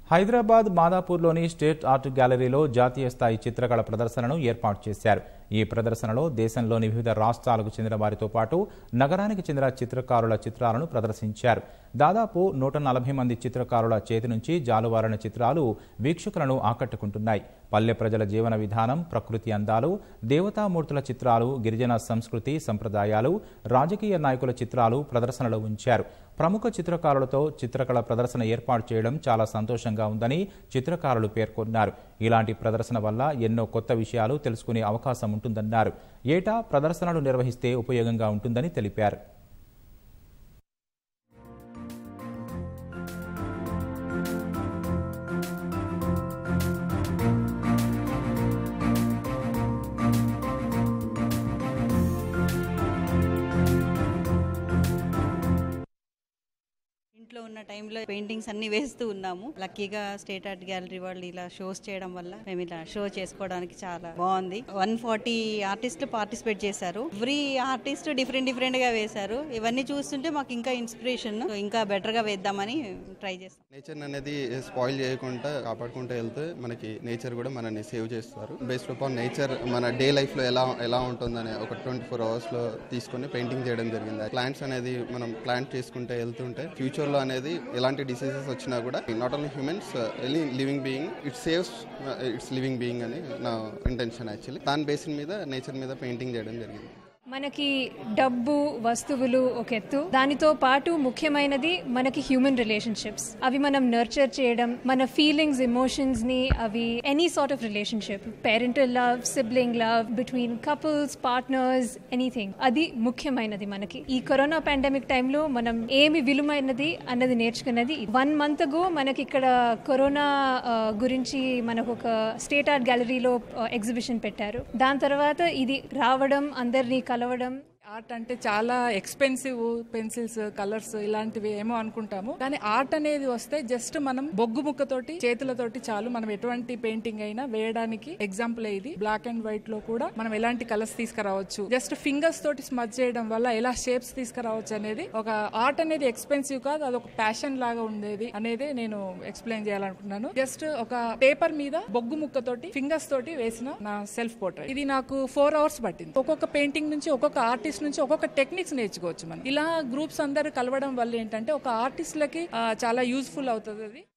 Hyderabad మాదాపూర్లోని state art గ్యాలరీలో జాతీయ స్థాయి చిత్రకళ ప్రదర్శనను ఏర్పాటు చేశారు ఈ ప్రదర్శనలో దేశంలోని వివిధ రాష్ట్రాలకు చెందిన వారితో పాటు నగరానికి చెందిన చిత్రకారుల చిత్రాలను ప్రదర్శించారు దాదాపు నూట నలభై మంది చిత్రకారుల చేతి నుంచి జాలువారిన చిత్రాలు వీక్షకులను ఆకట్టుకుంటున్నాయి పల్లె ప్రజల జీవన విధానం ప్రకృతి అందాలు దేవతామూర్తుల చిత్రాలు గిరిజన సంస్కృతి సంప్రదాయాలు రాజకీయ నాయకుల చిత్రాలు ప్రదర్శనలో ఉంచారు ప్రముఖ చిత్రకారులతో చిత్రకళ ప్రదర్శన ఏర్పాటు చేయడం చాలా సంతోషంగా ఉందని చిత్రకారులు పేర్కొన్నారు ఇలాంటి ప్రదర్శన వల్ల ఎన్నో కొత్త విషయాలు తెలుసుకునే అవకాశం ఉంటుందన్నారు ఏటా ప్రదర్శనలు నిర్వహిస్తే ఉపయోగంగా ఉంటుందని తెలిపారు ఇంట్లో ఉన్న టైంలో పెయింటింగ్స్ అన్ని వేస్తూ ఉన్నాము లక్కీగా స్టేట్ ఆర్ట్ గ్యాలరీ వాళ్ళు ఇలా షోస్ చేయడం వల్ల మేము ఇలా షో చేసుకోవడానికి చాలా బాగుంది వన్ ఫార్టీ ఆర్టిస్టులు పార్టిసిపేట్ చేశారు ఎవ్రీ ఆర్టిస్ట్ డిఫరెంట్ డిఫరెంట్ గా వేశారు ఇవన్నీ చూస్తుంటే మాకు ఇంకా ఇన్స్పిరేషన్ ఇంకా బెటర్ గా వేద్దామని ట్రై చేస్తాం నేచర్ అనేది స్పాయిల్ చేయకుండా కాపాడుకుంటూ వెళ్తే మనకి నేచర్ కూడా మనల్ని సేవ్ చేస్తారు బేస్డ్ అపాన్ నేచర్ మన డే లైఫ్ లో ఎలా ఎలా ఉంటుందని ఒక ట్వంటీ ఫోర్ అవర్స్ లో తీసుకొని పెయింటింగ్ చేయడం జరిగింది ప్లాంట్స్ అనేది మనం ప్లాంట్ చేసుకుంటే వెళ్తుంటే ఫ్యూచర్ లో అనేది ఎలాంటి డిసీజెస్ వచ్చినా కూడా not only humans any living being it saves its living being అని నా ఇంటెన్షన్ యాక్చువల్లీ దాని బేసిన్ మీద నేచర్ మీద పెయింటింగ్ చేయడం జరిగింది మనకి డబ్బు వస్తువులు ఒక ఎత్తు దానితో పాటు ముఖ్యమైనది మనకి హ్యూమన్ రిలేషన్షిప్స్ అవి మనం నర్చర్ చేయడం మన ఫీలింగ్స్ ఎమోషన్స్ ని అవి any sort of relationship parental love sibling love between couples partners anything అది ముఖ్యమైనది మనకి ఈ కరోనా పాండమిక్ టైంలో మనం ఏమి విలువైనది అన్నది నేర్చుకున్నది వన్ మంత్ అగో మనకి ఇక్కడ కరోనా ఆ, గురించి మనకు ఒక స్టేట్ ఆర్ట్ గ్యాలరీలో ఎగ్జిబిషన్ పెట్టారు దాని తర్వాత ఇది రావడం అందరినీ కలవడం ఆర్ట్ అంటే చాలా ఎక్స్పెన్సివ్ పెన్సిల్స్ కలర్స్ ఇలాంటివి ఏమో అనుకుంటాము కానీ ఆర్ట్ అనేది వస్తే జస్ట్ మనం బొగ్గు ముక్కతోటి చేతులతోటి చాలు మనం ఎటువంటి పెయింటింగ్ అయినా వేయడానికి ఎగ్జాంపుల్ ఇది బ్లాక్ అండ్ వైట్ లో కూడా మనం ఎలాంటి కలర్స్ తీసుకురావచ్చు జస్ట్ ఫింగర్స్ తోటి స్మచ్ చేయడం వల్ల ఎలా షేప్స్ తీసుకురావచ్చు అనేది ఒక ఆర్ట్ అనేది ఎక్స్పెన్సివ్ కాదు అది ఒక ప్యాషన్ లాగా ఉండేది అనేది నేను ఎక్స్ప్లెయిన్ చేయాలనుకుంటున్నాను జస్ట్ ఒక పేపర్ మీద బొగ్గు ముక్కతోటి ఫింగర్స్ తోటి వేసిన నా సెల్ఫ్ పోర్ట్రేట్ ఇది నాకు ఫోర్ అవర్స్ పట్టింది ఒక్కొక్క పెయింటింగ్ నుంచి ఒక్కొక్క ఆర్టిస్ట్ నుంచి ఒక్కొక్క టెక్నిక్స్ నేర్చుకోవచ్చు మనం ఇలా గ్రూప్స్ అందరు కలవడం వల్ల ఏంటంటే ఒక ఆర్టిస్ట్ లకి ఆ, చాలా యూస్ఫుల్ అవుతుంది అది